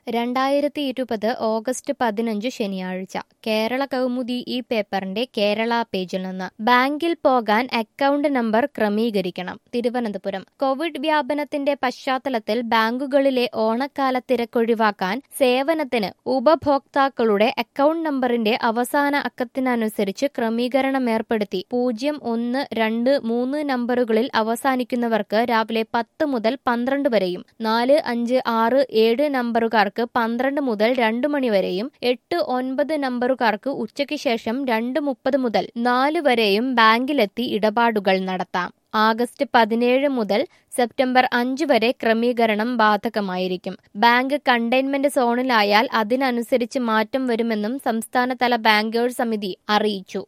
രണ്ടായിരത്തി ഇരുപത് ഓഗസ്റ്റ് പതിനഞ്ച് ശനിയാഴ്ച കേരള കൗമുദി ഈ പേപ്പറിന്റെ കേരള പേജിൽ നിന്ന് ബാങ്കിൽ പോകാൻ അക്കൗണ്ട് നമ്പർ ക്രമീകരിക്കണം തിരുവനന്തപുരം കോവിഡ് വ്യാപനത്തിന്റെ പശ്ചാത്തലത്തിൽ ബാങ്കുകളിലെ ഓണക്കാല തിരക്കൊഴിവാക്കാൻ സേവനത്തിന് ഉപഭോക്താക്കളുടെ അക്കൗണ്ട് നമ്പറിന്റെ അവസാന അക്കത്തിനനുസരിച്ച് ക്രമീകരണം ഏർപ്പെടുത്തി പൂജ്യം ഒന്ന് രണ്ട് മൂന്ന് നമ്പറുകളിൽ അവസാനിക്കുന്നവർക്ക് രാവിലെ പത്ത് മുതൽ പന്ത്രണ്ട് വരെയും നാല് അഞ്ച് ആറ് ഏഴ് നമ്പറുകാർക്ക് പന്ത്രണ്ട് മുതൽ രണ്ട് മണിവരെയും എട്ട് ഒൻപത് നമ്പറുകാർക്ക് ഉച്ചയ്ക്ക് ശേഷം രണ്ട് മുപ്പത് മുതൽ നാല് വരെയും ബാങ്കിലെത്തി ഇടപാടുകൾ നടത്താം ആഗസ്റ്റ് പതിനേഴ് മുതൽ സെപ്റ്റംബർ അഞ്ച് വരെ ക്രമീകരണം ബാധകമായിരിക്കും ബാങ്ക് കണ്ടെയ്ൻമെന്റ് സോണിലായാൽ അതിനനുസരിച്ച് മാറ്റം വരുമെന്നും സംസ്ഥാനതല ബാങ്കേഴ്സ് സമിതി അറിയിച്ചു